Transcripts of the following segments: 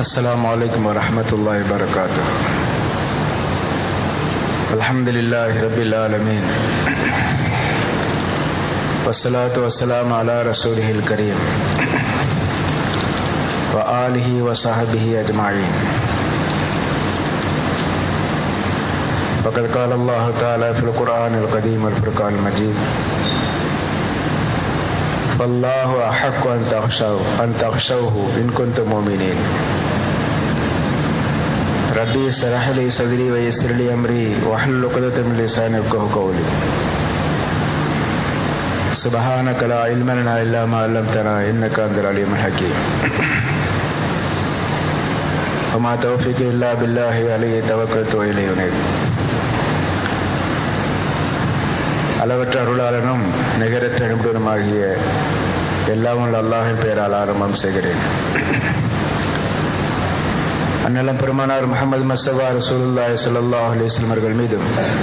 السلام عليكم ورحمة الله وبركاته الحمد لله رب العالمين والصلاة والسلام على رسوله الكريم وآله وصحبه أجمعين فقد قال الله تعالى في القرآن القديم والفرقان المجيد فالله أحق أن تخشوه أن تخشوه إن كنتم مؤمنين ربي اشرح لي صدري ويسر لي أمري واحلل عقدة من لساني يفقهوا قولي سبحانك لا علم لنا إلا ما علمتنا إنك أنت العليم الحكيم وما توفيقي إلا بالله عليه توكلت وإليه أنيب அளவற்ற அருளாளனும் நிகரற்ற நிபுணனுமாகிய எல்லாம் உள்ள அல்லாஹின் பெயரால் ஆரம்பம் செய்கிறேன் அந்நிலம் பெருமானார் முகமது மசவா ரசூலுல்லாய் சல்லாஹ் அலிஸ்லம் அவர்கள் மீதும்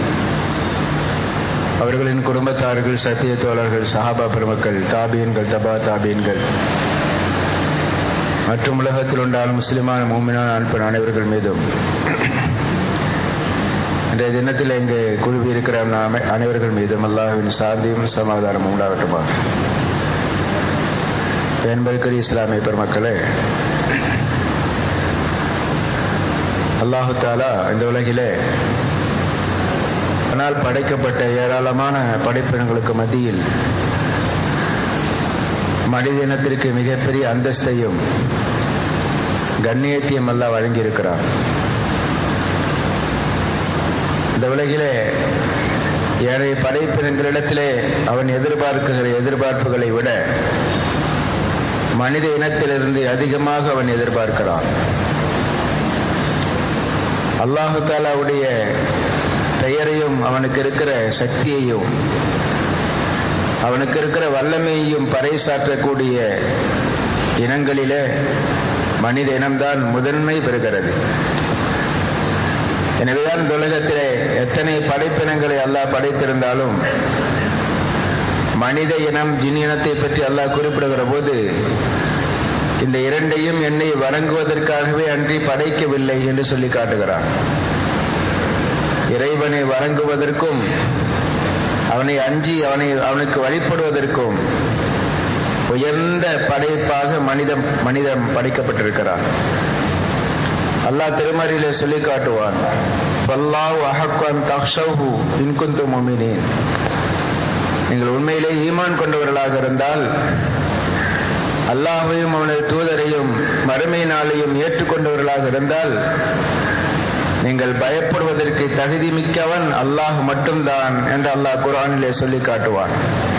அவர்களின் குடும்பத்தார்கள் சத்திய தோழர்கள் சஹாபா பெருமக்கள் தாபியன்கள் தபா தாபியன்கள் மற்றும் உலகத்தில் உண்டான முஸ்லிமான மூமினான அனுப்பின அனைவர்கள் மீதும் இன்றைய தினத்தில் இங்கு குழுவி இருக்கிற அனைவர்கள் மீதும் அல்லாஹுவின் சாந்தியும் சமாதானமும் உண்டாகட்டுமா என்பதற்குரிய இஸ்லாமிய பெருமக்களே அல்லாஹு தாலா இந்த உலகிலே ஆனால் படைக்கப்பட்ட ஏராளமான படைப்பினங்களுக்கு மத்தியில் மனித இனத்திற்கு மிகப்பெரிய அந்தஸ்தையும் கண்ணியத்தையும் அல்ல வழங்கியிருக்கிறார் இந்த உலகிலே ஏழை படைப்பினங்களிடத்திலே அவன் எதிர்பார்க்குகிற எதிர்பார்ப்புகளை விட மனித இனத்திலிருந்து அதிகமாக அவன் எதிர்பார்க்கிறான் அல்லாஹு தாலாவுடைய பெயரையும் அவனுக்கு இருக்கிற சக்தியையும் அவனுக்கு இருக்கிற வல்லமையையும் பறைசாற்றக்கூடிய இனங்களிலே மனித இனம்தான் முதன்மை பெறுகிறது எனவேதான் இந்த உலகத்திலே எத்தனை படைப்பினங்களை அல்லாஹ் படைத்திருந்தாலும் மனித இனம் ஜின் இனத்தை பற்றி அல்லாஹ் குறிப்பிடுகிற போது இந்த இரண்டையும் என்னை வணங்குவதற்காகவே அன்றி படைக்கவில்லை என்று சொல்லி காட்டுகிறான் இறைவனை வணங்குவதற்கும் அவனை அஞ்சி அவனை அவனுக்கு வழிபடுவதற்கும் உயர்ந்த படைப்பாக மனிதம் மனிதம் படைக்கப்பட்டிருக்கிறான் அல்லாஹ் திருமறையிலே சொல்லி காட்டுவான் வல்லாஹ் அஹக்கான் தக்ஷவு இன்குந்து மொமினேன் நீங்கள் உண்மையிலே ஈமான் கொண்டவர்களாக இருந்தால் அல்லாஹையும் அவனது தூதரையும் மறுமை நாளையும் ஏற்றுக்கொண்டவர்களாக இருந்தால் நீங்கள் பயப்படுவதற்கு தகுதி மிக்கவன் அல்லாஹ் மட்டும்தான் என்று அல்லாஹ் குரானிலே சொல்லி காட்டுவான்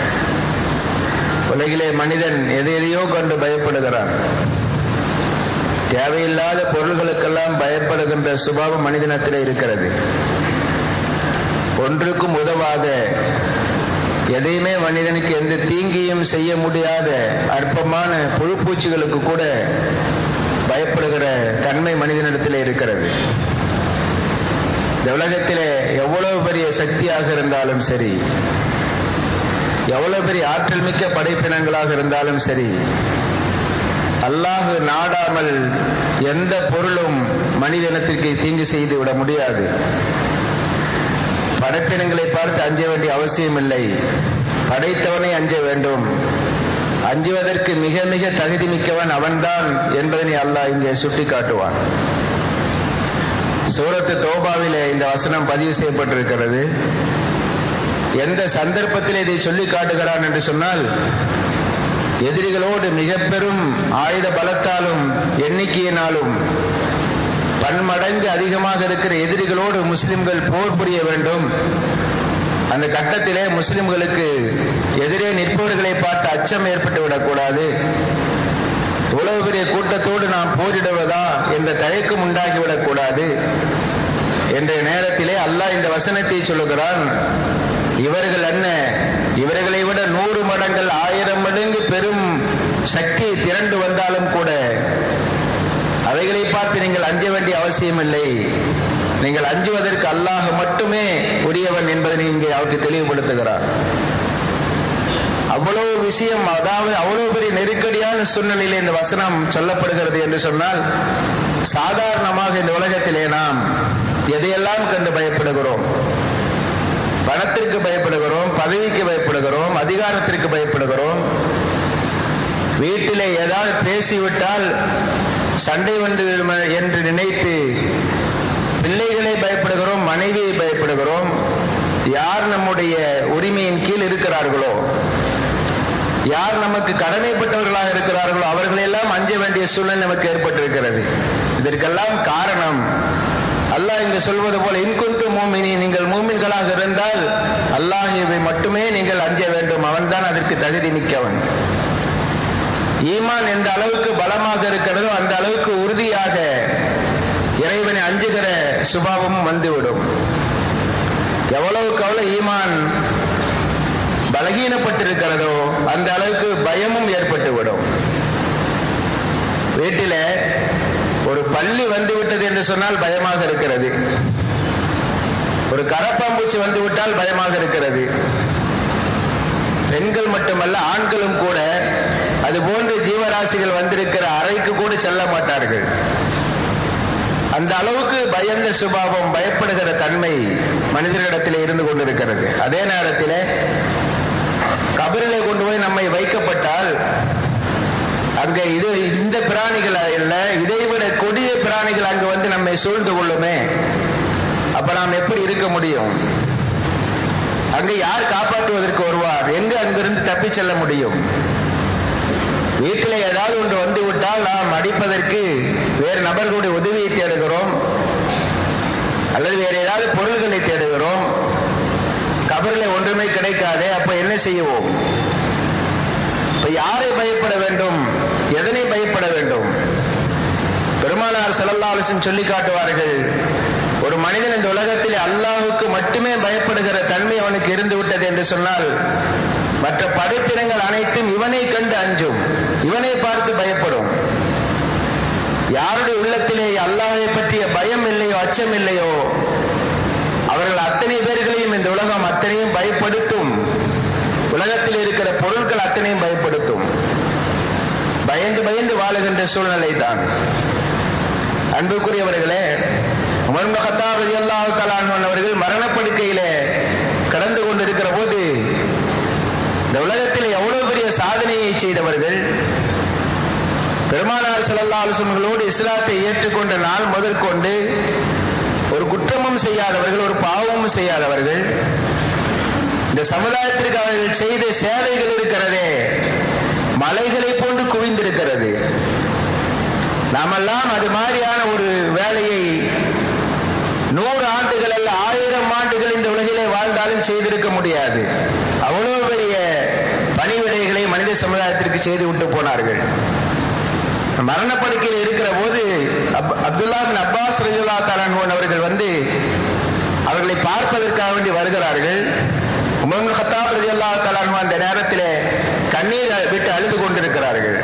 உலகிலே மனிதன் எதை எதையோ கொண்டு பயப்படுகிறான் தேவையில்லாத பொருள்களுக்கெல்லாம் பயப்படுகின்ற சுபாவம் மனிதனத்திலே இருக்கிறது ஒன்றுக்கும் உதவாத எதையுமே மனிதனுக்கு எந்த தீங்கியும் செய்ய முடியாத அற்பமான புழுப்பூச்சிகளுக்கு கூட பயப்படுகிற தன்மை மனிதனிடத்தில் இருக்கிறது இந்த உலகத்திலே எவ்வளவு பெரிய சக்தியாக இருந்தாலும் சரி எவ்வளவு பெரிய ஆற்றல் மிக்க படைப்பினங்களாக இருந்தாலும் சரி அல்லாஹு நாடாமல் எந்த பொருளும் மனிதனத்திற்கு தீங்கு செய்து விட முடியாது படைப்பினங்களை பார்த்து அஞ்ச வேண்டிய அவசியம் இல்லை படைத்தவனை அஞ்ச வேண்டும் அஞ்சுவதற்கு மிக மிக தகுதி மிக்கவன் அவன்தான் என்பதனை அல்லாஹ் இங்கே சுட்டி காட்டுவான் சூரத்து தோபாவிலே இந்த வசனம் பதிவு செய்யப்பட்டிருக்கிறது எந்த சந்தர்ப்பத்தில் இதை சொல்லி காட்டுகிறான் என்று சொன்னால் எதிரிகளோடு மிக பெரும் ஆயுத பலத்தாலும் எண்ணிக்கையினாலும் பன்மடங்கு அதிகமாக இருக்கிற எதிரிகளோடு முஸ்லிம்கள் போர் புரிய வேண்டும் அந்த கட்டத்திலே முஸ்லிம்களுக்கு எதிரே நிற்பவர்களை பார்த்து அச்சம் ஏற்பட்டு விடக்கூடாது இவ்வளவு பெரிய கூட்டத்தோடு நாம் போரிடுவதா என்ற தயக்கம் உண்டாகிவிடக்கூடாது என்ற நேரத்திலே அல்லாஹ் இந்த வசனத்தை சொல்லுகிறான் இவர்கள் என்ன இவர்களை விட நூறு மடங்கள் ஆயிரம் மடங்கு பெரும் சக்தி திரண்டு வந்தாலும் கூட அவைகளை பார்த்து நீங்கள் அஞ்ச வேண்டிய அவசியம் இல்லை நீங்கள் அஞ்சுவதற்கு அல்லாஹ் மட்டுமே உரியவன் என்பதை இங்கே அவருக்கு தெளிவுபடுத்துகிறார் அவ்வளவு விஷயம் அதாவது அவ்வளவு பெரிய நெருக்கடியான சூழ்நிலையில் இந்த வசனம் சொல்லப்படுகிறது என்று சொன்னால் சாதாரணமாக இந்த உலகத்திலே நாம் எதையெல்லாம் கண்டு பயப்படுகிறோம் பணத்திற்கு பயப்படுகிறோம் பதவிக்கு பயப்படுகிறோம் அதிகாரத்திற்கு பயப்படுகிறோம் வீட்டிலே ஏதாவது பேசிவிட்டால் சண்டை வந்து என்று நினைத்து பிள்ளைகளை பயப்படுகிறோம் மனைவியை பயப்படுகிறோம் யார் நம்முடைய உரிமையின் கீழ் இருக்கிறார்களோ யார் நமக்கு கடமைப்பட்டவர்களாக இருக்கிறார்களோ அவர்களெல்லாம் அஞ்ச வேண்டிய சூழ்நிலை நமக்கு ஏற்பட்டிருக்கிறது இதற்கெல்லாம் காரணம் அல்லாஹ் இங்கு சொல்வது போல இன்குந்து மூமினி நீங்கள் மூமின்களாக இருந்தால் அல்லாஹிவை மட்டுமே நீங்கள் அஞ்ச வேண்டும் அவன்தான் அதற்கு தகுதி மிக்கவன் ஈமான் எந்த அளவுக்கு பலமாக இருக்கிறதோ அந்த அளவுக்கு உறுதியாக இறைவனை அஞ்சுகிற சுபாவமும் வந்துவிடும் எவ்வளவுக்கு எவ்வளவு ஈமான் பலகீனப்பட்டிருக்கிறதோ அந்த அளவுக்கு பயமும் ஏற்பட்டுவிடும் வீட்டில ஒரு பள்ளி வந்து விட்டது என்று சொன்னால் பயமாக இருக்கிறது ஒரு கரப்பாம்பூச்சி வந்து விட்டால் பயமாக இருக்கிறது பெண்கள் மட்டுமல்ல ஆண்களும் கூட அது போன்ற ஜீவராசிகள் வந்திருக்கிற அறைக்கு கூட செல்ல மாட்டார்கள் அந்த அளவுக்கு பயந்த சுபாவம் பயப்படுகிற தன்மை மனிதர்களிடத்தில் இருந்து கொண்டிருக்கிறது அதே நேரத்தில் கபரிலே கொண்டு போய் நம்மை வைக்கப்பட்டால் அங்க இது இந்த பிராணிகள் இல்ல இதைவிட கொடிய பிராணிகள் அங்கு வந்து நம்மை சூழ்ந்து கொள்ளுமே அப்ப நாம் எப்படி இருக்க முடியும் அங்க யார் காப்பாற்றுவதற்கு வருவார் எங்க அங்கிருந்து தப்பி செல்ல முடியும் வீட்டில் ஏதாவது ஒன்று வந்து விட்டால் நாம் அடிப்பதற்கு வேறு நபர்களுடைய உதவியை தேடுகிறோம் அல்லது வேறு ஏதாவது பொருள்களை தேடுகிறோம் கபரில் ஒன்றுமே கிடைக்காதே அப்ப என்ன செய்வோம் இப்ப யாரை பயப்பட வேண்டும் எதனை பயப்பட வேண்டும் பெருமானார் செல்லல்லா அலிசன் சொல்லி காட்டுவார்கள் ஒரு மனிதன் இந்த உலகத்தில் அல்லாஹுக்கு மட்டுமே பயப்படுகிற தன்மை அவனுக்கு இருந்து விட்டது என்று சொன்னால் மற்ற படைப்பினங்கள் அனைத்தும் இவனை கண்டு அஞ்சும் இவனை பார்த்து பயப்படும் யாருடைய உள்ளத்திலே அல்லாஹை பற்றிய பயம் இல்லையோ அச்சம் இல்லையோ அவர்கள் அத்தனை பேர்களையும் இந்த உலகம் அத்தனையும் பயப்படுத்தும் உலகத்தில் இருக்கிற பொருட்கள் அத்தனையும் பயப்படுத்தும் பயந்து பயந்து வாழுகின்ற சூழ்நிலை தான் அன்புக்குரியவர்களே உமர் மகத்தாப் ரலியல்லாஹு தஆலா அவர்கள் மரணப்படுக்கையிலே கடந்து கொண்டிருக்கிற போது இந்த உலகத்தில் எவ்வளவு பெரிய சாதனையை செய்தவர்கள் பெருமானார் ஸல்லல்லாஹு அலைஹி வஸல்லமோடு இஸ்லாத்தை ஏற்றுக்கொண்ட நாள் முதற்கொண்டு ஒரு குற்றமும் செய்யாதவர்கள் ஒரு பாவமும் செய்யாதவர்கள் இந்த சமுதாயத்திற்கு அவர்கள் செய்த சேவைகள் இருக்கிறதே மலைகளை போன்று குவிந்திருக்கிறது நாமெல்லாம் அது மாதிரியான ஒரு வேலையை நூறு ஆண்டுகள் அல்ல ஆயிரம் ஆண்டுகள் இந்த உலகிலே வாழ்ந்தாலும் செய்திருக்க முடியாது அவ்வளவு பெரிய பணிவிடைகளை மனித சமுதாயத்திற்கு செய்து விட்டு போனார்கள் மரணப்படுக்கையில் இருக்கிற போது அப்துல்லா பின் அப்பாஸ் ரஜுல்லா தலான் அவர்கள் வந்து அவர்களை பார்ப்பதற்காக வேண்டி வருகிறார்கள் உமர் ஹத்தாப் ரஜுல்லா தலான் அந்த நேரத்தில் கண்ணீர் விட்டு அழுது கொண்டிருக்கிறார்கள்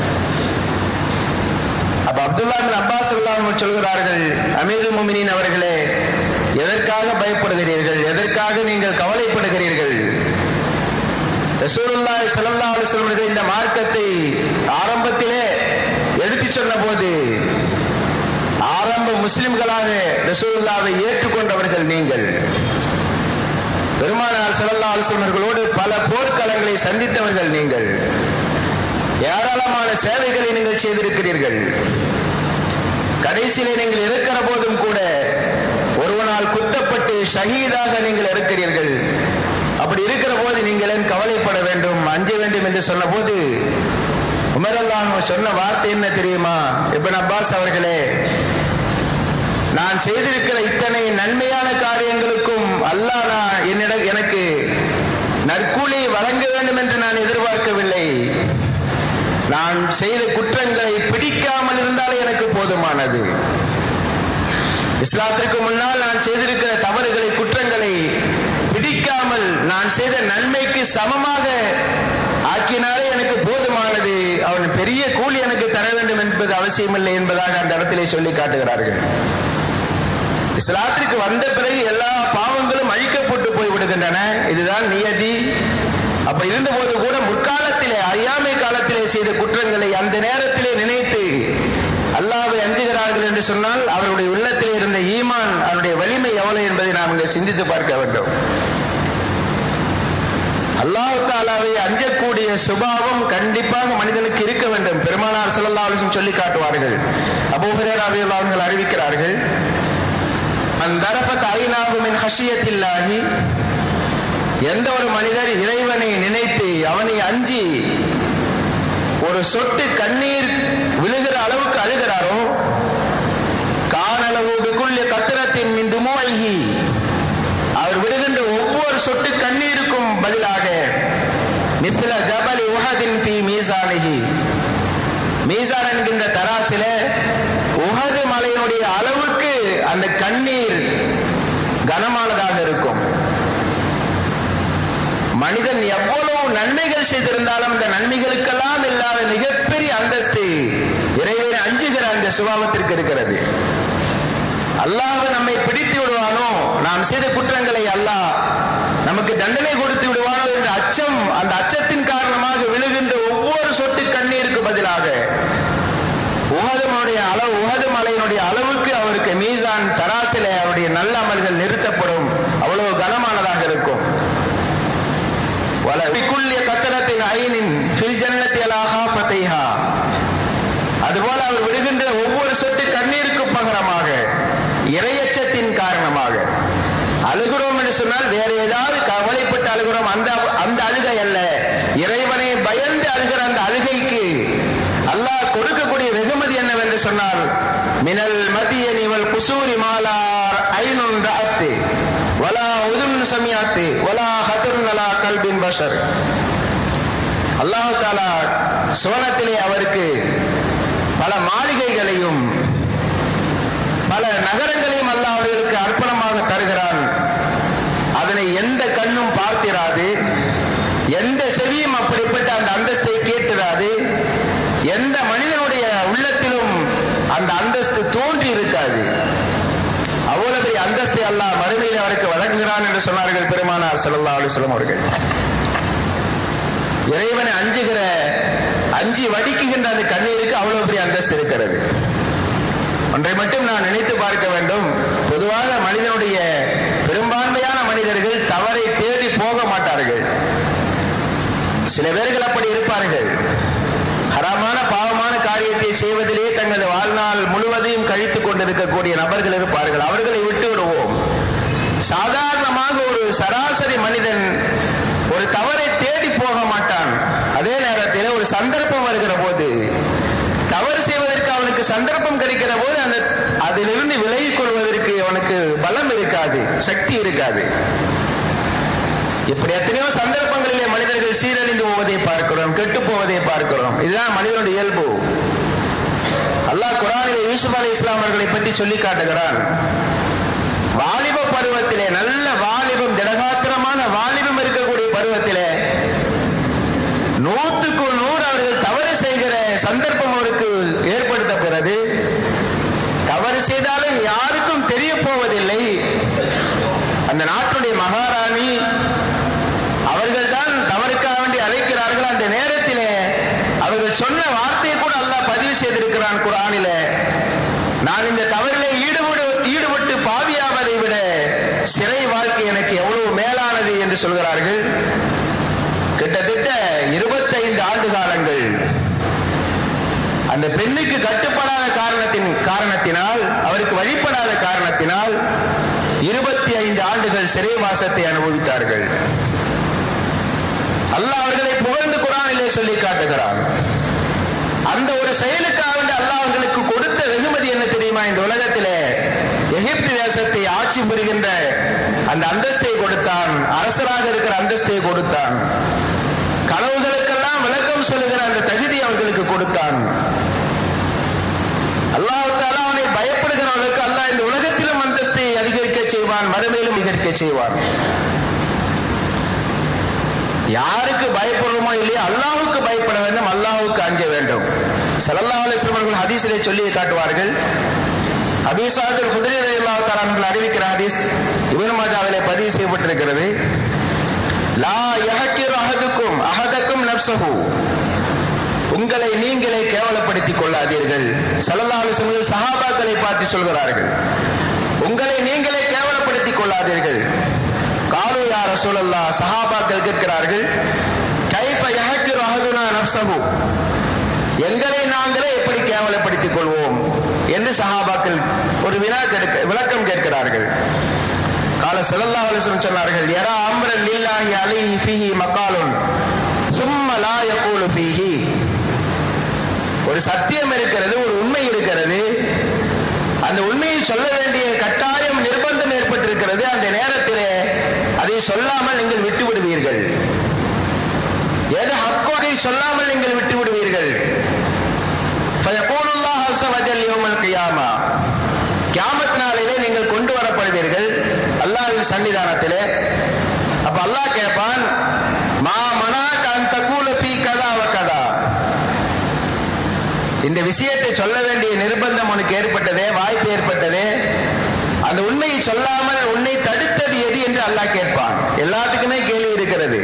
அப்ப அப்துல்லா பின் அப்பாஸ் அல்லாஹ் சொல்கிறார்கள் அமீர் முமினின் அவர்களே எதற்காக பயப்படுகிறீர்கள் எதற்காக நீங்கள் கவலைப்படுகிறீர்கள் ரசூலுல்லாஹி ஸல்லல்லாஹு அலைஹி வஸல்லம் இந்த மார்க்கத்தை ஆரம்பத்திலே எடுத்து சொன்ன போது ஆரம்ப முஸ்லிம்களாக ரசூலுல்லாவை ஏற்றுக்கொண்டவர்கள் நீங்கள் பெருமானார் ஸல்லல்லாஹு அலைஹி வஸல்லமர்களோடு பல போர்க்களங்களை சந்தித்தவர்கள் நீங்கள் ஏராளமான சேவைகளை நீங்கள் செய்திருக்கிறீர்கள் கடைசியிலே நீங்கள் இருக்கிற போதும் கூட ஒருவனால் குத்தப்பட்டு ஷஹீதாக நீங்கள் இருக்கிறீர்கள் அப்படி இருக்கிற போது நீங்கள் ஏன் கவலைப்பட வேண்டும் அஞ்ச வேண்டும் என்று சொன்ன போது உமரல்லாம் சொன்ன வார்த்தை என்ன தெரியுமா இப்னு அப்பாஸ் அவர்களே நான் செய்திருக்கிற இத்தனை நன்மையான காரியங்களுக்கும் அல்லாஹ் நான் என்னிடம் எனக்கு நற்கூலி வழங்க வேண்டும் என்று நான் எதிர்பார்க்கவில்லை நான் செய்த குற்றங்களை பிடிக்காமல் இருந்தாலே எனக்கு போதுமானது இஸ்லாத்திற்கு முன்னால் நான் செய்திருக்கிற தவறுகளை குற்றங்களை பிடிக்காமல் நான் செய்த நன்மைக்கு சமமாக ஆக்கினாலே எனக்கு போதுமானது அவன் பெரிய கூலி எனக்கு தர வேண்டும் என்பது அவசியமில்லை என்பதாக அந்த இடத்திலே சொல்லி காட்டுகிறார்கள் இஸ்லாத்திற்கு வந்த பிறகு எல்லா பாவங்களும் அழிக்கப்பட்டு போய் விடுகின்றன இதுதான் நியதி அப்ப இருந்தபோது கூட முற்காலத்திலே அறியாமை காலத்திலே செய்த குற்றங்களை அந்த நேரத்திலே நினைத்து அல்லாவை அஞ்சுகிறார்கள் என்று சொன்னால் அவருடைய உள்ளத்தில் இருந்த ஈமான் அவருடைய வலிமை எவ்வளவு என்பதை நாம் இங்கே சிந்தித்து பார்க்க வேண்டும் அல்லாஹு தாலாவை அஞ்சக்கூடிய சுபாவம் கண்டிப்பாக மனிதனுக்கு இருக்க வேண்டும் பெருமானார் ஸல்லல்லாஹு அலைஹி வஸல்லம் சொல்லி காட்டுவார்கள் அபூ ஹுரைரா ரலியல்லாஹு அவர்கள் அறிவிக்கிறார்கள் மன் தரஃபத் ஐனாஹு மின் ஹஷியத்தில்லாஹி எந்த ஒரு மனிதர் இறைவனை நினைத்து அவனை அஞ்சி ஒரு சொட்டு கண்ணீர் விழுகிற அளவுக்கு அழுகிறாரோ காணளவு பிக்குள்ளிய கத்திரத்தின் மின் துமோய்கி அவர் விடுகின்ற ஒவ்வொரு சொட்டு கண்ணீருக்கும் பதிலாக மிஸ்ல ஜபலி உஹதின் பி மீசானிகி மீசான் என்கின்ற தராசில உஹது மலையினுடைய அளவுக்கு அந்த கண்ணீர் கனமானதாக இருக்கும் மனிதன் எவ்வளவு நன்மைகள் செய்திருந்தாலும் இந்த நன்மைகளுக்கெல்லாம் இல்லாத மிகப்பெரிய அந்தஸ்து இறைவனை அஞ்சுகிற அந்த சுபாவத்திற்கு இருக்கிறது அல்லாஹ் நம்மை பிடித்து விடுவானோ நாம் செய்த குற்றங்களை அல்லாஹ் நமக்கு தண்டனை கொடுத்து விடுவானோ என்ற அச்சம் அந்த அச்சத்தின் காரணமாக விழுகின்ற ஒவ்வொரு சொட்டு கண்ணீருக்கு பதிலாக உகதனுடைய அளவு உகது மலையினுடைய அளவுக்கு அவருக்கு மீசான் சராசில அவருடைய நல்ல அமல்கள் நிறுத்தப்படும் அவ்வளவு கனமானதாக இருக்கும் பிக்குள்ளிய கத்தரத்தின் ஐனின் ஃபில் ஜன்னத்தி அலா ஹாஃபத்தைஹா அதுபோல அவர் விடுகின்ற ஒவ்வொரு சொட்டு கண்ணீருக்கு பகரமாக இரையச்சத்தின் காரணமாக அழுகிறோம் என்று சொன்னால் வேற ஏதாவது கவலைப்பட்டு அழுகிறோம் அந்த அந்த அழுகை அல்ல இறைவனை பயந்து அழுகிற அந்த அழுகைக்கு அல்லாஹ் கொடுக்கக்கூடிய வெகுமதி என்னவென்று சொன்னால் மினல் மதிய நிவல் குசூரி மாலார் ஐநுன் ராத்து வலா உதுன் சமியாத்து வலா ஹதுன் அலா கல்பின் பஷர் அல்லாஹு தாலா சோனத்திலே அவருக்கு பல மாளிகைகளையும் பல நகரங்களையும் அல்லாஹ் அவர்களுக்கு அர்ப்பணமாக தருகிறான் அதனை எந்த கண்ணும் பார்த்திராது எந்த செவியும் அப்படிப்பட்ட அந்த அந்தஸ்தை கேட்டிராது எந்த மனிதனுடைய உள்ளத்திலும் அந்த அந்தஸ்து தோன்றி இருக்காது அவ்வளவு பெரிய அந்தஸ்தை அல்லாஹ் மறுமையில் அவருக்கு வழங்குகிறான் என்று சொன்னார்கள் பெருமானார் ஸல்லல்லாஹு அலைஹி வஸல்லம் அவர்கள் இறைவனை அஞ்சுகிற அஞ்சி வடிக்குகின்ற அந்த கண்ணீருக்கு அவ்வளவு பெரிய அந்தஸ்து இருக்கிறது ஒன்றை மட்டும் நான் நினைத்து பார்க்க வேண்டும் பொதுவாக மனிதனுடைய பெரும்பான்மையான மனிதர்கள் தவறை தேடி போக மாட்டார்கள் சில பேர்கள் அப்படி இருப்பார்கள் ஹராமான பாவமான காரியத்தை செய்வதிலே தங்கள் வாழ்நாள் முழுவதையும் கழித்துக் கொண்டிருக்கக்கூடிய நபர்கள் இருப்பார்கள் அவர்களை விட்டு விடுவோம் சாதாரணமாக ஒரு சராசரி மனிதன் ஒரு தவறை தேடி போக மாட்டான் அதே நேரத்தில் ஒரு சந்தர்ப்பம் வருகிற போது தவறு செய்வதற்கு அவனுக்கு சந்தர்ப்பம் கிடைக்கிற போது அந்த அதிலிருந்து விலகிக் கொள்வதற்கு அவனுக்கு பலம் இருக்காது சக்தி இருக்காது இப்படி எத்தனையோ சந்தர்ப்பங்களிலே மனிதர்கள் சீரழிந்து போவதை பார்க்கிறோம் கெட்டு போவதை பார்க்கிறோம் இதுதான் மனிதனுடைய இயல்பு அல்லாஹ் குரானிலே யூசுப் அலி இஸ்லாம் அவர்களை பற்றி சொல்லி காட்டுகிறான் வாலிப பருவத்திலே நல்ல வாலிபம் திடகாத்திரமான வாலிபம் இருக்கக்கூடிய பருவத்திலே நூற்றுக்கு நூறு அவர்கள் தவறு செய்கிற சந்தர்ப்பம் அவருக்கு ஏற்படுத்தப்படுறது தவறு செய்தாலும் யாருக்கும் தெரிய போவதில்லை அந்த நாட்டுடைய மகாராணி அவர்கள் தான் தவறுக்காக வேண்டி அழைக்கிறார்கள் அந்த நேரத்திலே அவர்கள் சொன்ன வார்த்தையை கூட அல்லாஹ் பதிவு செய்திருக்கிறான் குரானில நான் இந்த தவறிலே ஈடுபடு ஈடுபட்டு பாவியாவதை விட சிறை வாழ்க்கை எனக்கு எவ்வளவு மேலானது என்று சொல்கிறார்கள் கிட்டத்தட்ட இருபத்தைந்து ஆண்டு காலங்கள் அந்த பெண்ணுக்கு கட்டுப்படாத காரணத்தின் காரணத்தினால் அவருக்கு வழிபடாத காரணத்தினால் இருபத்தி ஐந்து ஆண்டுகள் சிறைவாசத்தை அனுபவித்தார்கள் அல்லாஹ் அவர்களை புகழ்ந்து குரானிலே சொல்லி காட்டுகிறான் அந்த ஒரு செயலுக்காக வேண்டி அல்லாஹ் அவர்களுக்கு கொடுத்த வெகுமதி என்ன தெரியுமா இந்த உலகத்திலே எகிப்து தேசத்தை ஆட்சி புரிகின்ற அந்த அந்தஸ்தை கொடுத்தான் அரசராக இருக்கிற அந்தஸ்தை கொடுத்தான் கனவுகளுக்கெல்லாம் விளக்கம் சொல்லுகிற அந்த தகுதி அவர்களுக்கு கொடுத்தான் அல்லாஹால அவனை பயப்படுகிறவர்களுக்கு அல்லாஹ் இந்த உலகத்திலும் அந்தஸ்தை அதிகரிக்க செய்வான் மறுமையிலும் அதிகரிக்க செய்வான் யாருக்கு பயப்படுறோமோ இல்லையோ அல்லாஹுக்கு பயப்பட வேண்டும் அல்லாஹுக்கு அஞ்ச வேண்டும் சல்லல்லாஹு அலைஹி வஸல்லம் அவர்கள் ஹதீஸிலே சொல்லி காட்டுவார்கள் அபிசாதுல் குதிரை ரலியல்லாஹு தஆலா அவர்கள் அறிவிக்கிற ஹதீஸ் இப்னு மாஜாவிலே பதிவு செய்யப்பட்டிருக்கிறது லா யஹக்கிரு அஹதுக்கும் அஹதக்கும் நஃப்ஸஹு உங்களை நீங்களே கேவலப்படுத்திக் கொள்ளாதீர்கள் சல்லல்லாஹு சஹாபாக்களை பார்த்து சொல்கிறார்கள் உங்களை நீங்களே கேவலப்படுத்திக் கொள்ளாதீர்கள் காலு யா ரசூலல்லா சஹாபாக்கள் கேட்கிறார்கள் கைஃப யஹக்கிரு அஹதுனா நஃப்ஸஹு எங்களை நாங்களே எப்படி கேவலப்படுத்திக் கொள்வோம் என்று சஹாபாக்கள் ஒரு வினா கேட்க விளக்கம் கேட்கிறார்கள் கால ஸல்லல்லாஹு அலைஹி வஸல்லம் சொன்னார்கள் யரா அம்ரன் லில்லாஹி அலைஹி ஃபீஹி மகாலுன் சும்ம லா யகூலு ஃபீஹி ஒரு சத்தியம் இருக்கிறது ஒரு உண்மை இருக்கிறது அந்த உண்மையை சொல்ல வேண்டிய கட்டாயம் நிர்பந்தம் ஏற்பட்டிருக்கிறது அந்த நேரத்திலே அதை சொல்லாமல் நீங்கள் விட்டு விடுவீர்கள் எது ஹக்கோ அதை சொல்லாமல் நீங்கள் விட்டு விடுவீர்கள் ஃபயகூலுல்லாஹ் அஸ்ஸ வஜல் யௌமல் கியாமா கியாமத் நாளிலே நீங்கள் கொண்டு வரப்படுவீர்கள் அல்லாஹ்வின் சன்னிதானத்திலே அப்ப அல்லாஹ் கேட்பான் மா மனாக அன் தகூல ஃபீ கதா வ கதா இந்த விஷயத்தை சொல்ல வேண்டிய நிர்பந்தம் உனக்கு ஏற்பட்டதே வாய்ப்பு ஏற்பட்டதே அந்த உண்மையை சொல்லாமல் உன்னை தடுத்தது எது என்று அல்லாஹ் கேட்பான் எல்லாத்துக்குமே கேள்வி இருக்கிறது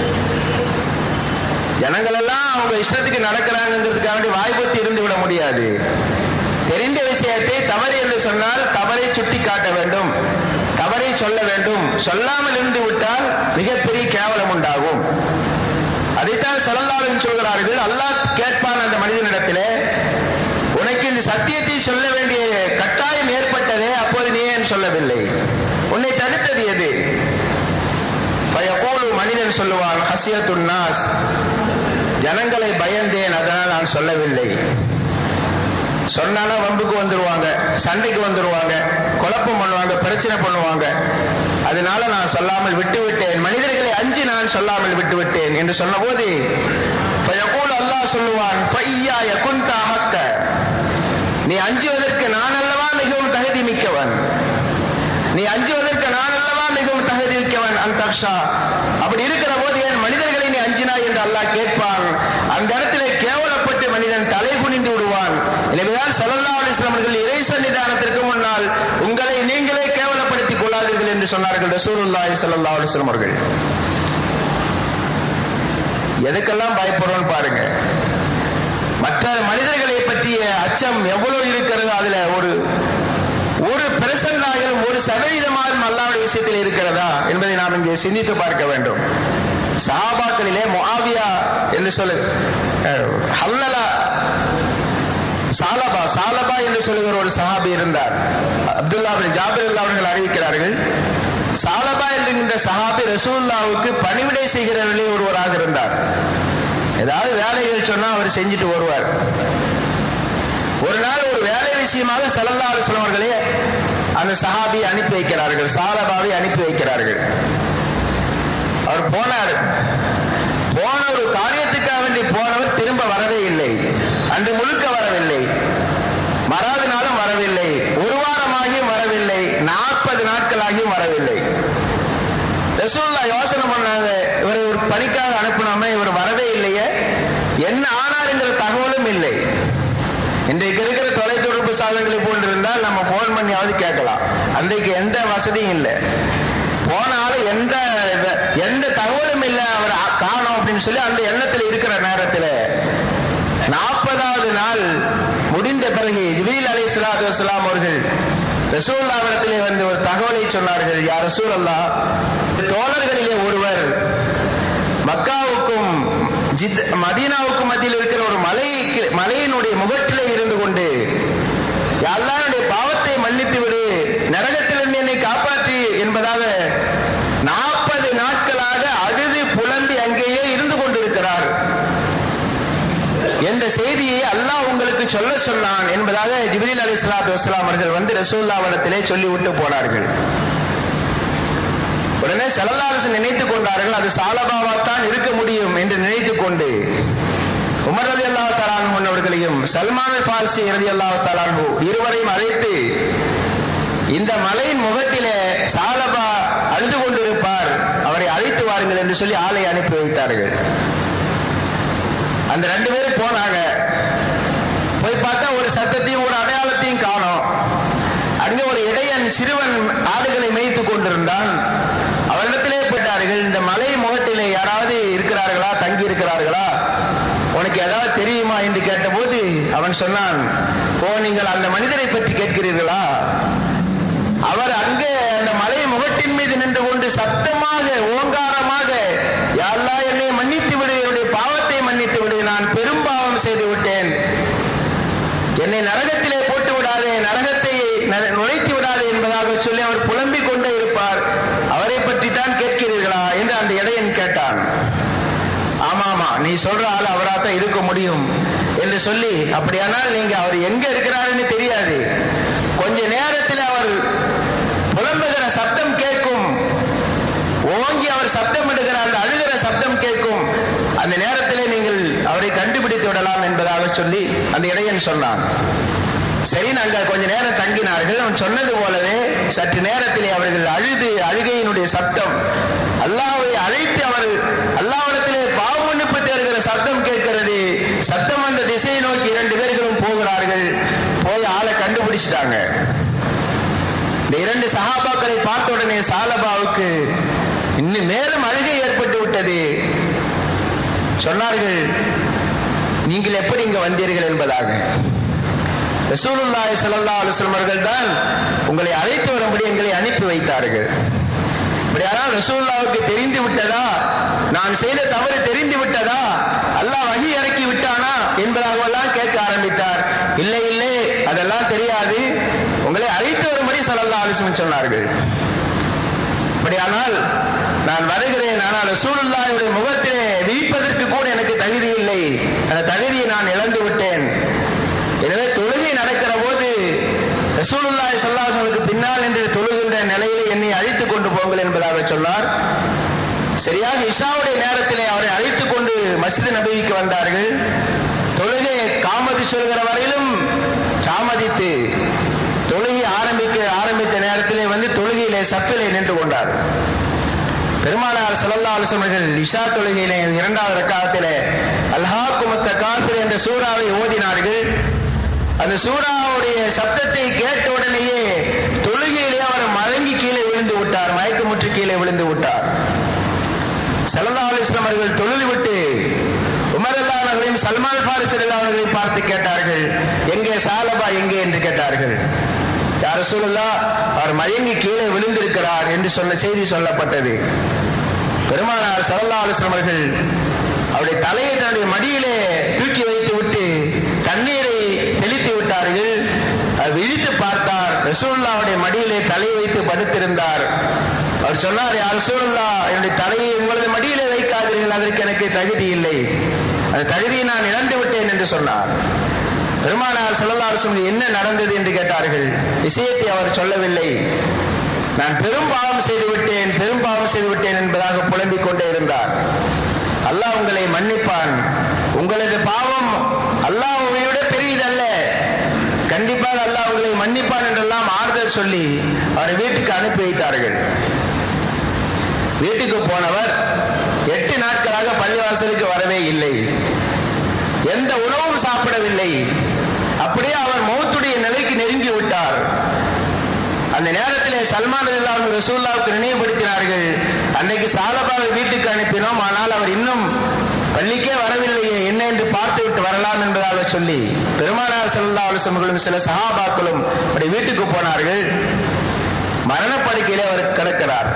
ஜனங்கள் எல்லாம் அவங்க இஷ்டத்துக்கு நடக்கிறாங்கிறதுக்காக வாய்ப்பத்தி இருந்து விட முடியாது தெரிந்த விஷயத்தை தவறு என்று சொன்னால் தவறை சுட்டி காட்ட வேண்டும் தவறை சொல்ல வேண்டும் சொல்லாமல் இருந்து விட்டால் மிகப்பெரிய கேவலம் உண்டாகும் அதைத்தான் சொல்லலாலும் சொல்கிறார்கள் அல்லாஹ் கேட்பான் அந்த மனிதனிடத்திலே உனக்கு இந்த சத்தியத்தை சொல்ல வேண்டிய கட்டாயம் ஏற்பட்டதே அப்போது நீ ஏன் சொல்லவில்லை உன்னை தடுத்தது எது பயகோலு மனிதன் சொல்லுவான் ஹசியத்துன் நாஸ் ஜனங்களை பயந்தேன் அதனால் நான் சொல்லவில்லை சொன்னாலும் வம்புக்கு வந்துருவாங்க சண்டைக்கு வந்துருவாங்க குழப்பம் பண்ணுவாங்க பிரச்சனை பண்ணுவாங்க அதனால நான் சொல்லாமல் விட்டு விட்டேன் மனிதர்களை அஞ்சு நான் சொல்லாமல் விட்டு விட்டேன் என்று சொன்னபோது ஃபயகூல் அல்லாஹ் சொல்லுவான் ஃபையாய குன்த அஹக்க நீ அஞ்சுவதற்கு நான் அல்லவா மிகவும் தகுதி மிக்கவன் நீ அஞ்சுவதற்கு நான் அல்லவா மிகவும் தகுதி மிக்கவன் அந்தக்ஷா அப்படி இருக்கிற போது ஏன் மனிதர்களை நீ அஞ்சினாய் என்று அல்லாஹ் கேட்பான் அந்த இடத்திலே கேவலப்பட்டு மனிதன் தலை குனிந்து விடுவான் எனவேதான் சல்லல்லா அலிஸ்லாம் அவர்கள் இறை சன்னிதானத்திற்கு முன்னால் உங்களை நீங்களே கேவலப்படுத்திக் கொள்ளாதீர்கள் என்று சொன்னார்கள் ரசூலுல்லாஹி ஸல்லல்லாஹு அலைஹி வஸல்லம் அவர்கள் எதுக்கெல்லாம் பயப்படுறோம்னு பாருங்க மற்ற மனிதர்களை பற்றிய அச்சம் எவ்வளவு இருக்கிறது அதுல ஒரு ஒரு பெர்சன்ட் ஆகிலும் ஒரு சதவீதமாகும் அல்லாவுடைய விஷயத்தில் இருக்கிறதா என்பதை நாம் இங்கே சிந்தித்து பார்க்க வேண்டும் சஹாபாக்களிலே முஆவியா என்று சொல்லு அஹ், ஹல்லலா சாலபா சாலபா என்று சொல்லுகிற ஒரு சஹாபி இருந்தார் அப்துல்லா பின் ஜாபிர் அவர்கள் அறிவிக்கிறார்கள் சாலபா என்கின்ற சஹாபி ரசூல்லாவுக்கு பணிவிடை செய்கிறவர்களே ஒருவராக இருந்தார் ஏதாவது வேலைகள் சொன்னா அவர் செஞ்சுட்டு வருவார் ஒரு நாள் ஒரு வேலை விஷயமாக சல்லல்லா அலுவலம் அவர்களே அந்த சஹாபி அனுப்பி வைக்கிறார்கள் சாலபாவை அனுப்பி வைக்கிறார்கள் அவர் போனார் போன ஒரு காரியத்துக்காக வேண்டி போனவர் திரும்ப வரவே இல்லை அன்று முழுக்க வரவில்லை மறாவது நாளும் வரவில்லை ஒரு வாரமாகியும் வரவில்லை நாற்பது நாட்களாகியும் வரவில்லை ரசூல்லா யோசனை பண்ணாங்க இவர் ஒரு பணிக்காக அனுப்பினோமே இவர் வரவே இல்லையே என்ன ஆனார் என்கிற தகவலும் இல்லை இன்றைக்கு இருக்கிற தொலைத்தொடர்பு சாதனங்களை போன்று இருந்தால் நம்ம போன் பண்ணியாவது கேட்கலாம் அன்றைக்கு எந்த வசதியும் இல்லை போனாலும் எந்த எந்த தகவலும் இல்லை அவர் காணோம் அப்படின்னு சொல்லி அந்த எண்ணத்தில் இருக்கிற நேரத்தில் நாற்பதாவது நாள் முடிந்த பிறகு ஜிபீல் அலி சலாத்து வசலாம் அவர்கள் ரசூல்லாவிடத்திலே வந்து ஒரு தகவலை சொன்னார்கள் யார் ரசூல் அல்லா தோழர்களிலே ஒருவர் மக்காவுக்கும் ஜித் மதீனாவுக்கும் மத்தியில் இருக்கிற ஒரு மலைக்கு மலையினுடைய முகட்டிலே இருந்து கொண்டு எல்லாருடைய பாவத்தை மன்னித்து விடு நரகத்திலிருந்து என்னை காப்பாற்றி என்பதாக நாற்பது நாட்களாக அழுது புலம்பி அங்கேயே இருந்து கொண்டிருக்கிறார் என்ற செய்தியை அல்லாஹ் உங்களுக்கு சொல்ல சொன்னான் என்பதாக ஜிப்ரீல் அலி சலாத்து வஸ்லாம் அவர்கள் வந்து ரசூல்லாவிடத்திலே சொல்லிவிட்டு போனார்கள் உடனே செலல்லாரசு நினைத்துக் கொண்டார்கள் அது சாலபாவாத்தான் இருக்க முடியும் என்று நினைத்துக் கொண்டு உமர் ரதி அல்லாஹ் தலான் அவர்களையும் சல்மான் ஃபார்சி ரதி அல்லாஹ் தலான் இருவரையும் அழைத்து இந்த மலையின் முகத்திலே சாலபா அழுது கொண்டிருப்பார் அவரை அழைத்து வாருங்கள் என்று சொல்லி ஆளை அனுப்பி வைத்தார்கள் அந்த ரெண்டு பேரும் போனாங்க போய் பார்த்தா ஒரு சத்தத்தையும் ஒரு அடையாளத்தையும் காணோம் அங்கே ஒரு இடையன் சிறுவன் ஆடுகளை மேய்த்துக் கொண்டிருந்தான் அவரிடத்திலே போயிட்டார்கள் இந்த மலை முகத்திலே யாராவது இருக்கிறார்களா தங்கி இருக்கிறார்களா உனக்கு ஏதாவது தெரியுமா அவன் சொன்னான் ஓ நீங்கள் அந்த மனிதரை பற்றி கேட்கிறீர்களா அவர் அங்கே அந்த மலை முகட்டின் மீது நின்று கொண்டு சத்தமாக ஓங்காரமாக யாழ்லா என்னை மன்னித்து விடு என்னுடைய பாவத்தை மன்னித்து விடு நான் பெரும் பாவம் செய்து விட்டேன் என்னை நரகத்திலே போட்டு விடாதே நரகத்தை நர- நுழைத்து விடாதே என்பதாக சொல்லி அவர் புலம்பிக் கொண்டே இருப்பார் அவரை பற்றி தான் கேட்கிறீர்களா என்று அந்த இடையன் கேட்டான் ஆமாமா நீ சொல்ற ஆள் அவராக தான் இருக்க முடியும் என்று சொல்லி அப்படியானால் நீங்க அவர் எங்க இருக்கிறாருன்னு தெரியாது கொஞ்ச நேரத்தில் அவர் புலம்புகிற சத்தம் கேட்கும் ஓங்கி அவர் சத்தம் இடுகிற அந்த அழுகிற சத்தம் கேட்கும் அந்த நேரத்திலே நீங்கள் அவரை கண்டுபிடித்து விடலாம் என்பதாக சொல்லி அந்த இடையன் சொன்னான் சரி நாங்கள் கொஞ்ச நேரம் தங்கினார்கள் அவன் சொன்னது போலவே சற்று நேரத்திலே அவர்கள் அழுது அழுகையினுடைய சத்தம் அல்லாஹ்வை அழைத்து அவர் அல்லாஹ்விடத்திலே பாவ மன்னிப்பு தேடுகிற சத்தம் கேட்கிறது சத்தம் அந்த திசையை நோக்கி இரண்டு பேர்களும் போகிறார்கள் போய் ஆளை கண்டுபிடிச்சிட்டாங்க இந்த இரண்டு சஹாபாக்களை பார்த்த உடனே சாலபாவுக்கு இன்னும் மேலும் அழுகை ஏற்பட்டு விட்டது சொன்னார்கள் நீங்கள் எப்படி இங்க வந்தீர்கள் என்பதாக ரசூலுல்லாஹி ஸல்லல்லாஹு அலைஹி வஸல்லம் அவர்கள் தான் உங்களை அழைத்து வரும்படி எங்களை அனுப்பி வைத்தார்கள் இப்படியானால் ரசூலுல்லாவுக்கு தெரிந்து விட்டதா நான் செய்த தவறு தெரிந்து விட்டதா அல்லாஹ் வகி இறக்கி விட்டானா என்பதாகவெல்லாம் கேட்க ஆரம்பித்தார் இல்லை இல்லை அதெல்லாம் தெரியாது உங்களை அழைத்து வரும்படி ஸல்லல்லாஹு அலைஹி வஸல்லம் சொன்னார்கள் அப்படியானால் நான் வருகிறேன் ஆனால் ரசூலுல்லாஹியுடைய முகத்திலே விழிப்பதற்கு கூட எனக்கு தகுதி இல்லை அந்த தகுதியை நான் இழந்து விட்டேன் எனவே தொழுகை நடக்கிற போது ரசூலுல்லாஹி ஸல்லல்லாஹு அலைஹி வஸல்லம் பின்னால் நின்று தொழுகின்ற நிலையிலே என்னை அழைத்துக் கொண்டு போங்கள் என்பதாக சொன்னார் சரியாக இஷாவுடைய நேரத்திலே அவரை அழைத்துக் கொண்டு மஸ்ஜித் நபிக்கு வந்தார்கள் தொழுகை காமதி சொல்கிற வரையிலும் தாமதித்து தொழுகை ஆரம்பிக்க ஆரம்பித்த நேரத்திலே வந்து தொழுகையிலே சப்பிலே நின்று கொண்டார் பெருமானார் ஸல்லல்லாஹு அலைஹி வஸல்லம் அவர்கள் இஷா தொழுகையிலே இரண்டாவது ரக்காத்திலே அல்ஹாக்குமத்த காஃபிர் என்ற சூறாவை ஓதினார்கள் அந்த சூறாவுடைய சப்தத்தை கேட்ட உடனேயே தொழுகையிலே அவர் மயங்கி கீழே விழுந்து விட்டார் மயக்கமுற்று கீழே விழுந்து விட்டார் ஸல்லல்லாஹு அலைஹி வஸல்லம் அவர்கள் தொழுது விட்டு உமர் அல்லாஹ் அவர்களையும் சல்மான் ஃபாரிஸ் அல்லாஹ் அவர்களையும் பார்த்து கேட்டார்கள் எங்கே சாலபா எங்கே என்று கேட்டார்கள் யார் சொல்லலா அவர் மயங்கி கீழே விழுந்திருக்கிறார் என்று சொன்ன செய்தி சொல்லப்பட்டது பெருமானார் ஸல்லல்லாஹு அலைஹி வஸல்லம் அவர்கள் அவருடைய தலையை தன்னுடைய மடியிலே தூக்கி வைத்து விட்டு தண்ணீரை தெளித்து விட்டார்கள் அவர் விழித்து பார்த்தார் ரசூலுல்லாவுடைய மடியிலே தலை வைத்து படுத்திருந்தார் அவர் சொன்னார் யார் ரசூலுல்லா என்னுடைய தலையை உங்களது மடியிலே வைக்காதீர்கள் அதற்கு எனக்கு தகுதி இல்லை அந்த தகுதியை நான் இழந்து விட்டேன் என்று சொன்னார் பெருமானார் ஸல்லல்லாஹு அலைஹி வஸல்லம் என்ன நடந்தது என்று கேட்டார்கள் விஷயத்தை அவர் சொல்லவில்லை நான் பெரும் பாவம் செய்து விட்டேன் பெரும் பாவம் செய்து விட்டேன் என்பதாக புலம்பிக் கொண்டே இருந்தார் அல்லாஹ் உங்களை மன்னிப்பான் உங்களது பாவம் அல்லாஹ்வை விட பெரியதல்ல கண்டிப்பாக அல்லாஹ் உங்களை மன்னிப்பான் என்றெல்லாம் ஆறுதல் சொல்லி அவரை வீட்டுக்கு அனுப்பி வைத்தார்கள் வீட்டுக்கு போனவர் எட்டு நாட்களாக பள்ளிவாசலுக்கு வரவே இல்லை எந்த உணவும் சாப்பிடவில்லை அப்படியே அவர் மௌத்துடைய நிலைக்கு நெருங்கி விட்டார் அந்த நேரத்திலே சல்மான் அல்லாஹ் ரசூல்லாவுக்கு நினைவுபடுத்தினார்கள் அன்னைக்கு சாலபாவை வீட்டுக்கு அனுப்பினோம் ஆனால் அவர் இன்னும் பள்ளிக்கே வரவில்லையே என்ன என்று பார்த்து விட்டு வரலாம் என்பதாக சொல்லி பெருமானார் செல்லா அலுவலர்களும் சில சகாபாக்களும் அப்படி வீட்டுக்கு போனார்கள் மரணப்படுக்கையிலே அவர் கிடக்கிறார்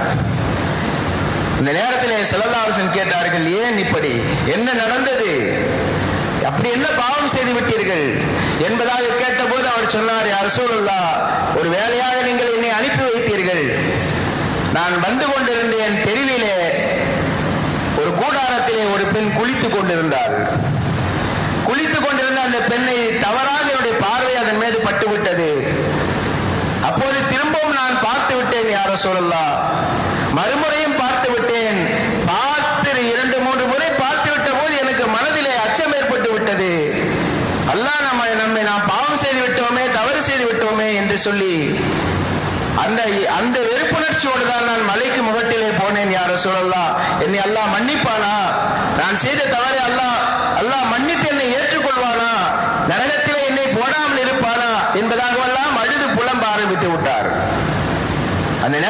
இந்த நேரத்திலே செல்லல்லாசன் கேட்டார்கள் ஏன் இப்படி என்ன நடந்தது அப்படி என்ன பாவம் செய்து விட்டீர்கள் என்பதாக கேட்டபோது அவர் சொன்னார் யார் சூழல்லா ஒரு வேலையாக நீங்கள் என்னை அனுப்பி வைத்தீர்கள் நான் வந்து கொண்டிருந்தேன் தெருவிலே ஒரு கூடாரத்திலே ஒரு பெண் குளித்துக் கொண்டிருந்தாள் குளித்துக் கொண்டிருந்த அந்த பெண்ணை தவறாக என்னுடைய பார்வை அதன் மீது பட்டுவிட்டது அப்போது திரும்பவும் நான் பார்த்து விட்டேன் யார சொல்லலாம் மறுமுறையும் பார்த்து விட்டேன் பார்த்து இரண்டு மூன்று முறை பார்த்து விட்ட போது எனக்கு மனதிலே அச்சம் ஏற்பட்டு விட்டது அல்லாஹ் நம்ம நம்மை நாம் பாவம் செய்து விட்டோமே தவறு செய்து விட்டோமே என்று சொல்லி அந்த அந்த வெறுப்புணர்ச்சியோடு தான் நான் மலைக்கு முகட்டிலே போனேன் யார சொல்லலாம் என்னை அல்லாஹ் மன்னிப்பானா நான் செய்த தவறை அல்லாஹ் அல்லாஹ் மன்னித்து என்னை ஏற்றுக்கொள்வானா நரகத்திலே என்னை போடாமல் இருப்பானா என்பதாகவெல்லாம் அழுது புலம்ப ஆரம்பித்து விட்டார் அந்த நேரத்தில்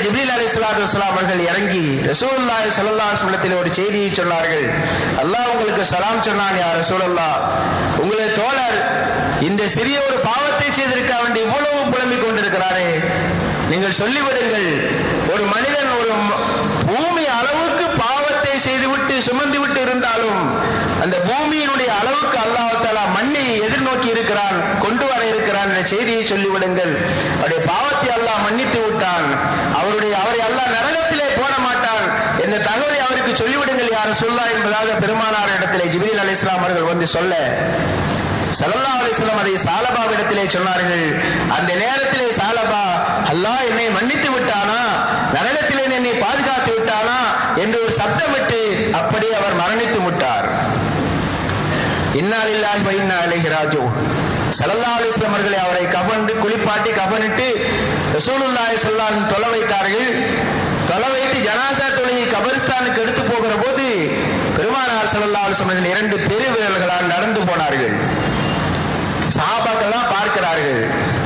ஜிப்ரீல் அலி சலாத்து வலாம் அவர்கள் இறங்கி ரசூலுல்லாஹி ஸல்லல்லாஹு அலைஹி வஸல்லத்தில் ஒரு செய்தியை சொன்னார்கள் அல்லாஹ் உங்களுக்கு சலாம் சொன்னான் யா ரசூலல்லாஹ் உங்களுடைய தோழர் இந்த சிறிய ஒரு பாவத்தை செய்திருக்க வேண்டி இவ்வளவு புலம்பிக் கொண்டிருக்கிறாரே நீங்கள் சொல்லிவிடுங்கள் ஒரு மனிதன் ஒரு ம- பூமி அளவுக்கு பாவத்தை செய்துவிட்டு சுமந்து விட்டு இருந்தாலும் அந்த பூமியினுடைய அளவுக்கு அல்லாஹாலா மண்ணை எதிர்நோக்கி இருக்கிறான் கொண்டு வர இருக்கிறான் என்ற செய்தியை சொல்லிவிடுங்கள் அவருடைய பாவத்தை அல்லாஹ் மன்னித்து விட்டான் அவருடைய அவரை அல்லாஹ் நரகத்திலே போட மாட்டான் என்ற தகவலை அவருக்கு சொல்லிவிடுங்கள் யார் சொல்லா என்பதாக பெருமானார் இடத்திலே ஜிபிரில் அலி இஸ்லாம் அவர்கள் வந்து சொல்ல சல்லல்லா அலிஸ்லாம் அதை சாலபாவிடத்திலே சொன்னார்கள் அந்த நேரத்திலே சாலபா அல்லாஹ் என்னை மன்னித்து விட்டானா நரகத்திலே என்னை பாதுகாத்து விட்டானா என்று ஒரு சப்தமிட்டு அப்படியே அவர் மரணித்து விட்டார் இன்னாலில்லாஹி வ இன்னா இலைஹி ராஜிஊன் ஸல்லல்லாஹு அலைஹி வஸல்லம் அவர்களை அவரை கவர்ந்து குளிப்பாட்டி கவனிட்டு ரசூலுல்லாஹி ஸல்லல்லாஹு அலைஹி வஸல்லம் தொலை வைத்தார்கள் தொலை வைத்து ஜனாசா தொழுகை கபரிஸ்தானுக்கு எடுத்து போகிற போது பெருமானார் ஸல்லல்லாஹு அலைஹி வஸல்லம் இரண்டு பெருவிரல்களால் நடந்து போனார்கள் சஹாபாக்கள்லாம் பார்க்கிறார்கள்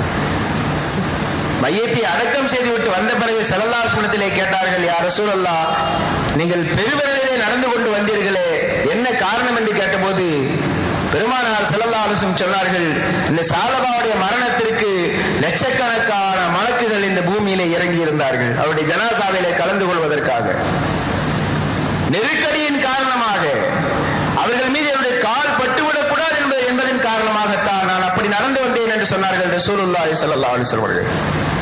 மையத்தை அடக்கம் செய்துவிட்டு வந்த பிறகு செல்லல்லாசுனத்திலே கேட்டார்கள் யார் ரசூலல்லா நீங்கள் பெருவிரலிலே நடந்து கொண்டு வந்தீர்களே என்ன காரணம் என்று கேட்டபோது பெருமானார் செல்லல்லா அலுவலம் சொன்னார்கள் இந்த சாலபாவுடைய மரணத்திற்கு லட்சக்கணக்கான மலக்குகள் இந்த பூமியிலே இறங்கி இருந்தார்கள் அவருடைய ஜனாசாவிலே கலந்து கொள்வதற்காக நெருக்கடியின் காரணமாக அவர்கள் மீது என்னுடைய கால் பட்டுவிடக் கூடாது என்பது என்பதன் காரணமாகத்தான் நான் அப்படி நடந்து வந்தேன் என்று சொன்னார்கள் ரசூலுல்லாஹி ஸல்லல்லாஹு அலைஹி வஸல்லம் அவர்கள்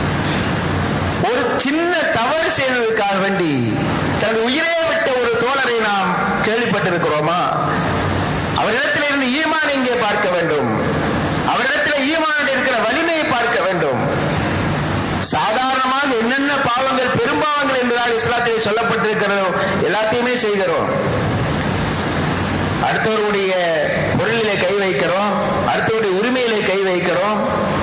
ஒரு சின்ன தவறு செய்ததற்காக வேண்டி தனது உயிரே விட்ட ஒரு தோழரை நாம் கேள்விப்பட்டிருக்கிறோமா அவரிடத்தில் இருந்து ஈமான் இங்கே பார்க்க வேண்டும் அவரிடத்தில் ஈமான் இருக்கிற வலிமையை பார்க்க வேண்டும் சாதாரணமாக என்னென்ன பாவங்கள் பெரும்பாவங்கள் என்பதாக இஸ்லாத்திலே சொல்லப்பட்டிருக்கிறதோ எல்லாத்தையுமே செய்கிறோம் அடுத்தவருடைய பொருளிலே கை வைக்கிறோம் அடுத்தவருடைய உரிமையிலே கை வைக்கிறோம்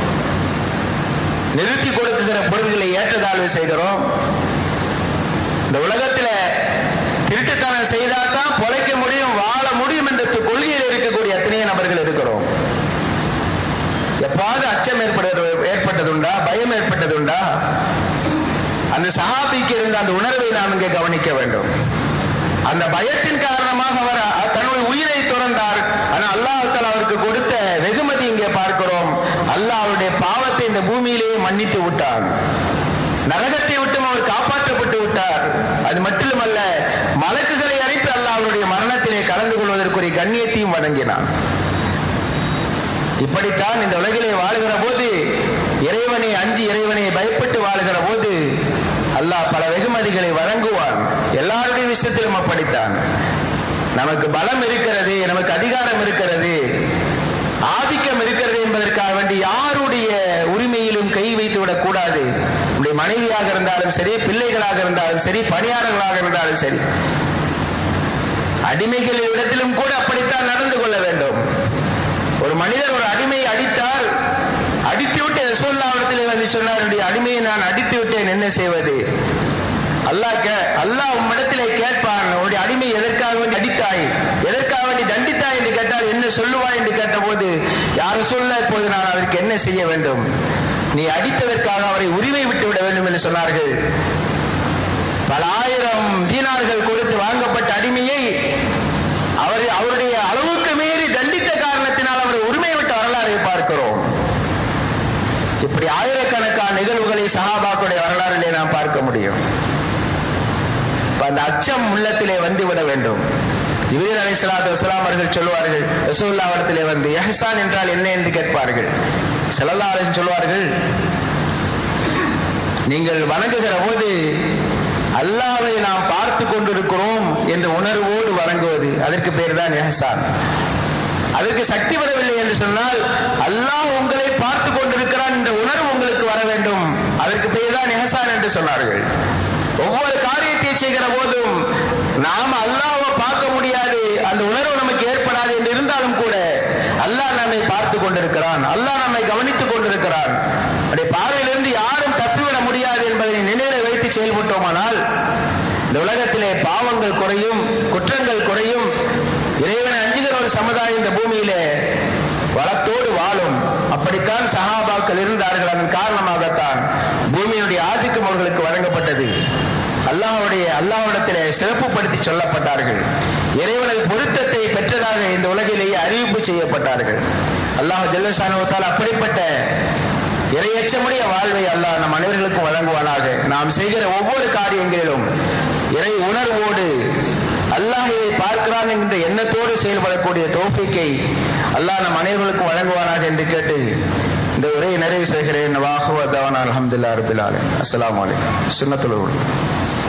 நிறுத்தி கொடுக்குகிற பொருள்களை ஏற்றதாழ்வு செய்கிறோம் இந்த உலகத்துல திருட்டுத்தனம் செய்தால்தான் பொழைக்க முடியும் வாழ முடியும் என்ற கொள்கையில் இருக்கக்கூடிய எத்தனையோ நபர்கள் இருக்கிறோம் எப்பாவது அச்சம் ஏற்படுவது ஏற்பட்டதுண்டா பயம் ஏற்பட்டதுண்டா அந்த சஹாபிக்கு இருந்த அந்த உணர்வை நாம் இங்கே கவனிக்க வேண்டும் அந்த பயத்தின் காரணமாக அவர் அ- தன்னுடைய உயிரை துறந்தார் ஆனால் அல்லாஹால அவருக்கு கொடுத்த வெகுமதி இங்கே பார்க்கிறோம் அல்லாஹ் அவருடைய பாவத்தை இந்த பூமியிலேயே மன்னித்து விட்டான் நரகத்தை விட்டும் அவர் காப்பாற்றப்பட்டு விட்டார் அது மட்டுமல்ல மலக்குகளை அழைத்து அல்லாஹ் அவருடைய மரணத்திலே கலந்து கொள்வதற்குரிய கண்ணியத்தையும் வழங்கினான் இப்படித்தான் இந்த உலகிலே வாழுகிற போது இறைவனை அஞ்சி இறைவனை பயப்பட்டு வாழுகிற போது அல்லாஹ் பல வெகுமதிகளை வழங்குவான் எல்லாருடைய விஷயத்திலும் அப்படித்தான் நமக்கு பலம் இருக்கிறது நமக்கு அதிகாரம் இருக்கிறது ஆதிக்கம் இருக்கிறது என்பதற்காக வேண்டி யாருடைய உரிமையிலும் கை வைத்து விடக் கூடாது நம்முடைய மனைவியாக இருந்தாலும் சரி பிள்ளைகளாக இருந்தாலும் சரி பணியாளர்களாக இருந்தாலும் சரி அடிமைகள் இடத்திலும் கூட அப்படித்தான் நடந்து கொள்ள வேண்டும் ஒரு மனிதர் ஒரு அடிமையை அடித்தால் அடித்து விட்டு ரசூல்லாவிடத்தில் வந்து சொன்னார் "என்னுடைய அடிமையை நான் அடித்து விட்டேன் என்ன செய்வது அல்லாஹ் கே அல்லாஹ் உம்மிடத்திலே கேட்பான் உன்னுடைய அடிமை எதற்காக வேண்டி அடித்தாய் எதற்காக வேண்டி தண்டித்தாய் என்று கேட்டால் என்ன சொல்லுவாய் என்று கேட்டபோது யார் சொல்ல இப்போது நான் அதற்கு என்ன செய்ய வேண்டும் நீ அடித்ததற்காக அவரை உரிமை விட்டு விட வேண்டும் என்று சொன்னார்கள் பல ஆயிரம் தீனார்கள் கொடுத்து வாங்கப்பட்ட அடிமையை அவர் அவருடைய அளவுக்கு மீறி தண்டித்த காரணத்தினால் அவரை உரிமை விட்ட வரலாறை பார்க்கிறோம் இப்படி ஆயிரக்கணக்கான நிகழ்வுகளை சஹாபாக்களுடைய வரலாறிலே நாம் பார்க்க முடியும் இப்ப அந்த அச்சம் உள்ளத்திலே வந்து விட வேண்டும் ஜிபீர் அலி சலாத்து வசலாம் அவர்கள் சொல்லுவார்கள் ரசூல்லா இடத்திலே வந்து எஹசான் என்றால் என்ன என்று கேட்பார்கள் செல்லல்லா அலிஸ் சொல்வார்கள் நீங்கள் வணங்குகிற போது அல்லாவை நாம் பார்த்து கொண்டிருக்கிறோம் என்ற உணர்வோடு வணங்குவது அதற்கு பேர் தான் எஹசான் அதற்கு சக்தி வரவில்லை என்று சொன்னால் அல்லாஹ் உங்களை பார்த்து கொண்டிருக்கிறான் என்ற உணர்வு உங்களுக்கு வர வேண்டும் அதற்கு பேர் தான் எஹசான் என்று சொன்னார்கள் ஒவ்வொரு காரியத்தை செய்கிற போதும் நாம் அல்லாஹ்வை பார்க்க முடியாது அந்த உணர்வு நமக்கு ஏற்படாது என்று இருந்தாலும் கூட அல்லாஹ் நம்மை பார்த்து கொண்டிருக்கிறான் அல்லாஹ் நம்மை கவனித்துக் கொண்டிருக்கிறான் அப்படி பார்வையிலிருந்து யாரும் தப்பிவிட முடியாது என்பதை நினைவில் வைத்து செயல்பட்டோமானால் இந்த உலகத்திலே பாவங்கள் குறையும் குற்றங்கள் குறையும் இறைவனை அஞ்சுகிற ஒரு சமுதாயம் இந்த பூமியிலே வளத்தோடு வாழும் அப்படித்தான் சஹாபாக்கள் இருந்தார்கள் அதன் காரணமாகத்தான் பூமியினுடைய ஆதிக்கம் அவர்களுக்கு வழங்கப்பட்டது சொல்லப்பட்டார்கள் இறைவனது பொருத்தத்தை பெற்றதாக இந்த உலகிலேயே அறிவிப்பு செய்யப்பட்டார்கள் அல்லாஹ் ஜல்லசானுவத்தால் அப்படிப்பட்ட இறையச்சமுடைய வாழ்வை அல்லாஹ் நம் அனைவர்களுக்கும் வழங்குவானாக நாம் செய்கிற ஒவ்வொரு காரியங்களிலும் இறை உணர்வோடு அல்லாஹ் இதை பார்க்கிறான் என்ற எண்ணத்தோடு செயல்படக்கூடிய தோஃபிக்கை அல்லாஹ் நம் அனைவர்களுக்கும் வழங்குவானாக என்று கேட்டு இந்த உரையை நிறைவு செய்கிறேன் வாகுவதான அலமதுல்லா ரபில் அஸ்லாம் வலைக்கம் சுண்ணத்துள்ள